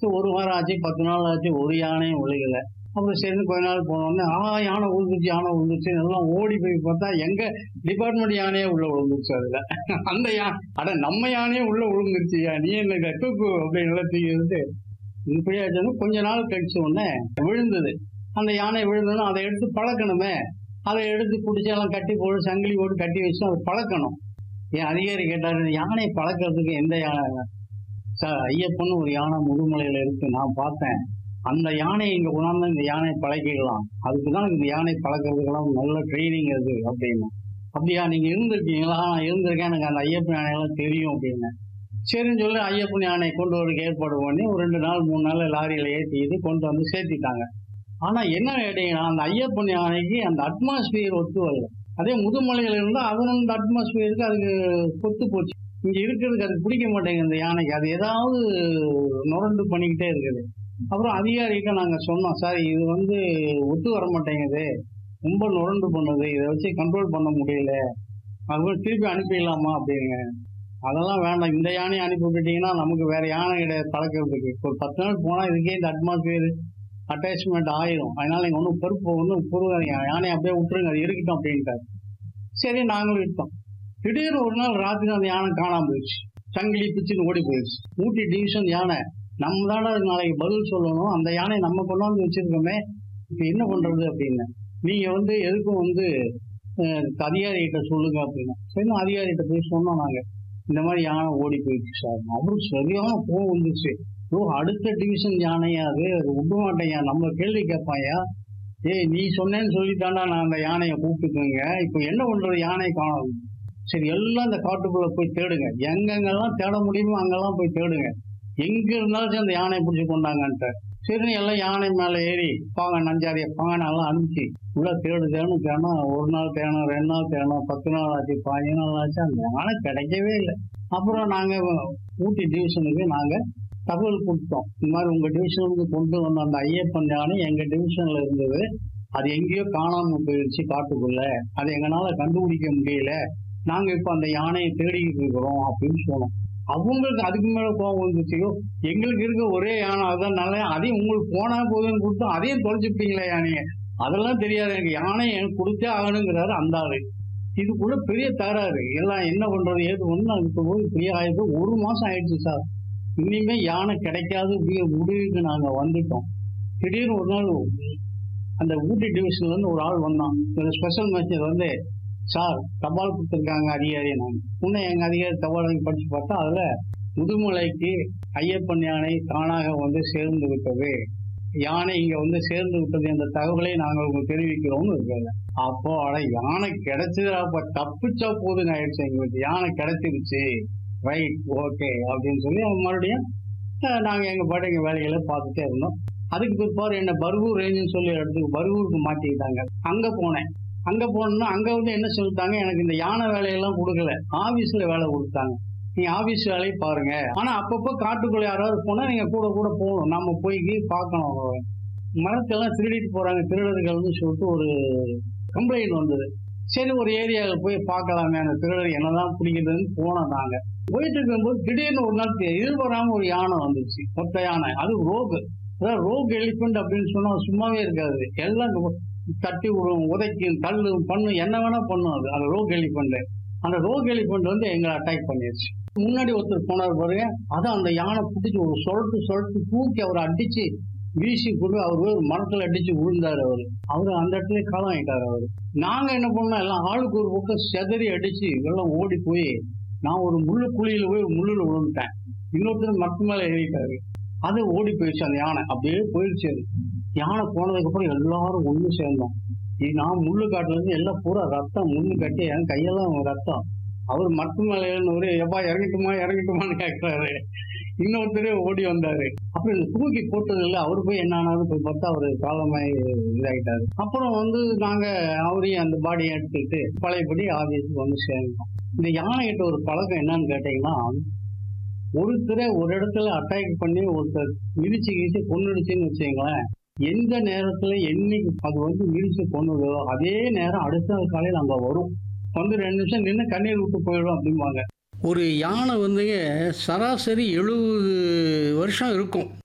ஒரு வாரம் ஆச்சு பத்து நாள் ஆச்சு ஒரு யானையும் ஒழுகல அப்புறம் சரி கொஞ்ச நாள் போனோடனே ஆ யானை விழுந்துச்சு யானை விழுந்துச்சு எல்லாம் ஓடி போய் பார்த்தா எங்க டிபார்ட்மெண்ட் யானையே உள்ள விழுந்துருச்சு அதுல அந்த யானை அட நம்ம யானையே உள்ள விழுந்துருச்சுயா நீ என்ன தூக்கு அப்படின்னு எல்லாம் தூக்கி இருந்து இப்படி ஆச்சுன்னா கொஞ்ச நாள் கழிச்ச உடனே விழுந்தது அந்த யானை விழுந்ததுன்னா அதை எடுத்து பழக்கணுமே அதை எடுத்து பிடிச்சி எல்லாம் கட்டி போட்டு சங்கிலி போட்டு கட்டி வச்சு அதை பழக்கணும் என் அதிகாரி கேட்டாரு யானை பழக்கிறதுக்கு எந்த யானை சார் ஐயப்பன் ஒரு யானை முதுமலையில இருக்கு நான் பார்த்தேன் அந்த யானை இங்க கொண்டாந்து இந்த யானையை பழக்கிடலாம் அதுக்கு தான் இந்த யானை பழக்கிறதுக்கெல்லாம் நல்ல ட்ரைனிங் அது அப்படின்னு அப்படியா நீங்க இருந்திருக்கீங்களா நான் இருந்திருக்கேன் எனக்கு அந்த ஐயப்பன் யானையெல்லாம் தெரியும் அப்படின்னு சரின்னு சொல்லி ஐயப்பன் யானை கொண்டு வரதுக்கு ஏற்பாடு பண்ணி ஒரு ரெண்டு நாள் மூணு நாள் லாரியில ஏற்றிட்டு கொண்டு வந்து சேர்த்திட்டாங்க ஆனா என்ன கேட்டீங்கன்னா அந்த ஐயப்பன் யானைக்கு அந்த அட்மாஸ்பியர் ஒத்து வரல அதே முதுமலையில இருந்தா அது அந்த அட்மாஸ்பியருக்கு அதுக்கு கொத்து போச்சு இங்க இருக்கிறதுக்கு அது பிடிக்க மாட்டேங்குது இந்த யானைக்கு அது ஏதாவது நுரண்டு பண்ணிக்கிட்டே இருக்குது அப்புறம் அதிகாரிகிட்ட நாங்க சொன்னோம் சார் இது வந்து ஒத்து வர மாட்டேங்குது ரொம்ப நுரண்டு பண்ணுது இதை வச்சு கண்ட்ரோல் பண்ண முடியல அதுபோல் திருப்பி அனுப்பிடலாமா அப்படிங்க அதெல்லாம் வேண்டாம் இந்த யானையை அனுப்பி விட்டுட்டீங்கன்னா நமக்கு வேற யானை கிடையாது பழக்கிறதுக்கு ஒரு பத்து நாள் போனா இதுக்கே இந்த அட்மாஸ்பியர் அட்டாச்மெண்ட் ஆயிரும் அதனால நீங்க ஒன்றும் பொறுப்பு ஒன்றும் பொறுவாதீங்க யானையை அப்படியே விட்டுருங்க அது இருக்கட்டும் அப்படின்ட்டாரு சரி நாங்களும் விட்டோம் திடீர்னு ஒரு நாள் ராத்திரி அந்த யானை காணாம போயிடுச்சு சங்கிலி பிச்சுன்னு ஓடி போயிடுச்சு ஊட்டி டிவிஷன் யானை நம்ம தானே அதுக்கு நாளைக்கு பதில் சொல்லணும் அந்த யானை நம்ம கொண்டாந்து வச்சிருக்கோமே இப்போ என்ன பண்றது அப்படின்னு நீங்க வந்து எதுக்கும் வந்து அஹ், அதிகாரிகிட்ட சொல்லுங்க அப்படின்னு சரி அதிகாரிகிட்ட போய் சொன்னோம் நாங்க இந்த மாதிரி யானை ஓடி போயிடுச்சு சார் அவரு சரியான கோவம் வந்துச்சு ஓ அடுத்த டிவிஷன் யானையா அது அது விட மாட்டேங்க நம்ம கேள்வி கேட்பாயா ஏய் நீ சொன்னேன்னு சொல்லிட்டாண்டா நான் அந்த யானையை கூப்பிட்டுக்கோங்க இப்போ என்ன பண்றது யானை காணும் சரி எல்லாம் இந்த காட்டுக்குள்ள போய் தேடுங்க எங்கெங்கெல்லாம் தேட முடியுமோ அங்கெல்லாம் போய் தேடுங்க எங்க இருந்தாலும் சரி அந்த யானையை பிடிச்சி கொண்டாங்கன்ட்டு சரி எல்லாம் யானை மேல ஏறி பாங்க நஞ்சாரிய பாங்க எல்லாம் அனுப்பிச்சு உள்ள தேடு தேடணும் தேடணும் ஒரு நாள் தேடணும் ரெண்டு நாள் தேடணும் பத்து நாள் ஆச்சு பதினஞ்சு நாள் ஆச்சு அந்த யானை கிடைக்கவே இல்லை அப்புறம் நாங்க ஊட்டி டிவிஷனுக்கு நாங்க தகவல் கொடுத்தோம் இந்த மாதிரி உங்க டிவிஷனுக்கு கொண்டு வந்த அந்த ஐயப்பன் யானை எங்க டிவிஷன்ல இருந்தது அது எங்கேயோ காணாம போயிடுச்சு காட்டுக்குள்ள அதை எங்களால கண்டுபிடிக்க முடியல நாங்க இப்ப அந்த யானையை தேடிக்கிட்டு இருக்கிறோம் அப்படின்னு சொன்னோம் அவங்களுக்கு அதுக்கு மேல கோவம் வந்துச்சுயோ எங்களுக்கு இருக்க ஒரே யானை அதான் நல்ல அதையும் உங்களுக்கு போனா போதுன்னு கொடுத்தோம் அதையும் தொலைச்சிட்டீங்களே யானையை அதெல்லாம் தெரியாது எனக்கு யானை எனக்கு கொடுத்தே ஆகணுங்கிறாரு அந்த ஆளு இதுக்குள்ள பெரிய தகராறு எல்லாம் என்ன பண்றது ஏது ஒண்ணு அதுக்கு போய் பெரிய ஆயிடுச்சு ஒரு மாசம் ஆயிடுச்சு சார் இனிமே யானை கிடைக்காது அப்படிங்கிற முடிவுக்கு நாங்க வந்துட்டோம் திடீர்னு ஒரு நாள் அந்த ஊட்டி டிவிஷன்ல இருந்து ஒரு ஆள் வந்தான் ஒரு ஸ்பெஷல் மெசேஜ் வந்து சார் தபால் கொடுத்துருக்காங்க அதிகாரி நான் உன்னை எங்க அதிகாரி தபால் வாங்கி படிச்சு பார்த்தா அதுல முதுமலைக்கு ஐயப்பன் யானை தானாக வந்து சேர்ந்து விட்டது யானை இங்க வந்து சேர்ந்து விட்டது என்ற தகவலை நாங்கள் உங்களுக்கு தெரிவிக்கிறோம்னு இருக்காங்க அப்போ அட யானை கிடைச்சதா அப்ப தப்பிச்சா போதுங்க ஆயிடுச்சு எங்களுக்கு யானை கிடைச்சிருச்சு ரைட் ஓகே அப்படின்னு சொல்லி அவங்க மறுபடியும் அஹ், நாங்க எங்க பாட்டு எங்க வேலைகளை பார்த்துட்டே இருந்தோம் அதுக்கு பிற்பாடு என்ன பர்கூர் ரேஞ்சுன்னு சொல்லி இடத்துக்கு பர்கூருக்கு மாட்டிக்கிட்டாங்க அங்க போனேன் அங்க போனோம்னா அங்க வந்து என்ன சொல்லிட்டாங்க எனக்கு இந்த யானை வேலையெல்லாம் கொடுக்கல ஆபீஸ்ல வேலை கொடுத்தாங்க நீங்க ஆபீஸ் வேலையை பாருங்க ஆனா அப்பப்போ காட்டுக்குள்ள யாராவது போனா நீங்க கூட கூட போகணும் நம்ம போய் பார்க்கணும் மரத்தெல்லாம் திருடிட்டு போறாங்க திருடர்கள்னு சொல்லிட்டு ஒரு கம்ப்ளைண்ட் வந்தது சரி ஒரு ஏரியாவில் போய் பார்க்கலாமே அந்த திருடர் என்னதான் பிடிக்கிறதுன்னு போனோம் நாங்க போயிட்டு இருக்கும்போது திடீர்னு ஒரு நாள் தெ- எதிர்பாராம ஒரு யானை வந்துச்சு மொத்த யானை அது ரோகு அதாவது ரோக் எலிஃபென்ட் அப்படின்னு சொன்னா சும்மாவே இருக்காது எல்லாம் தட்டி விடும் உதைக்கும் தள்ளும் பண்ணும் என்ன வேணா பண்ணும் அது அந்த ரோக் எலிஃபென்ட் அந்த ரோக் எலிஃபென்ட் வந்து எங்களை அட்டாக் பண்ணிடுச்சு முன்னாடி ஒருத்தர் போனார் பாருங்க அதான் அந்த யானை பிடிச்சி ஒரு சொலட்டு சொலட்டு தூக்கி அவரை அடிச்சு வீசி கொண்டு அவர் ஒரு மரத்துல அடிச்சு விழுந்தாரு அவரு அவரு அந்த இடத்துல காலம் ஆயிட்டாரு அவரு நாங்க என்ன பண்ணோம் எல்லாம் ஆளுக்கு ஒரு பக்கம் செதறி அடிச்சு எல்லாம் ஓடி போய் நான் ஒரு முள்ளு குழியில போய் ஒரு முள்ளுல விழுந்துட்டேன் இன்னொருத்தர் மரத்து மேல ஏறிட்டாரு அது ஓடி போயிடுச்சு அந்த யானை அப்படியே போயிடுச்சு அது யானை போனதுக்கு அப்புறம் எல்லாரும் ஒண்ணு சேர்ந்தோம் இது நான் முள்ளு காட்டுல இருந்து எல்லாம் பூரா ரத்தம் முள்ளு கட்டி என் கையெல்லாம் ரத்தம் அவர் மரத்து மேல ஏறினவரு எப்பா இறங்கட்டுமா இறங்கட்டுமான்னு கேட்கிறாரு இன்னொருத்தரே ஓடி வந்தாரு அப்புறம் இந்த தூக்கி போட்டது இல்லை அவரு போய் என்ன ஆனாலும் போய் பார்த்தா அவரு காலமாய் இதாயிட்டாரு அப்புறம் வந்து நாங்க அவரையும் அந்த பாடியை எடுத்துக்கிட்டு பழையபடி ஆபீஸுக்கு வந்து சேர்ந்தோம் இந்த யானைகிட்ட ஒரு பழக்கம் என்னன்னு கேட்டீங்கன்னா ஒருத்தரை ஒரு இடத்துல அட்டாக் பண்ணி ஒருத்தர் மிதிச்சு கிழிச்சு கொண்டுடுச்சுன்னு வச்சுங்களேன் எந்த நேரத்துல என்னைக்கு அது வந்து மிதிச்சு கொண்டுதோ அதே நேரம் அடுத்த நாள் காலையில் அங்க வரும் வந்து ரெண்டு நிமிஷம் நின்று கண்ணீர் விட்டு போயிடும் அப்படிம்பாங்க ஒரு யானை வந்துங்க சராசரி எழுபது வருஷம் இருக்கும்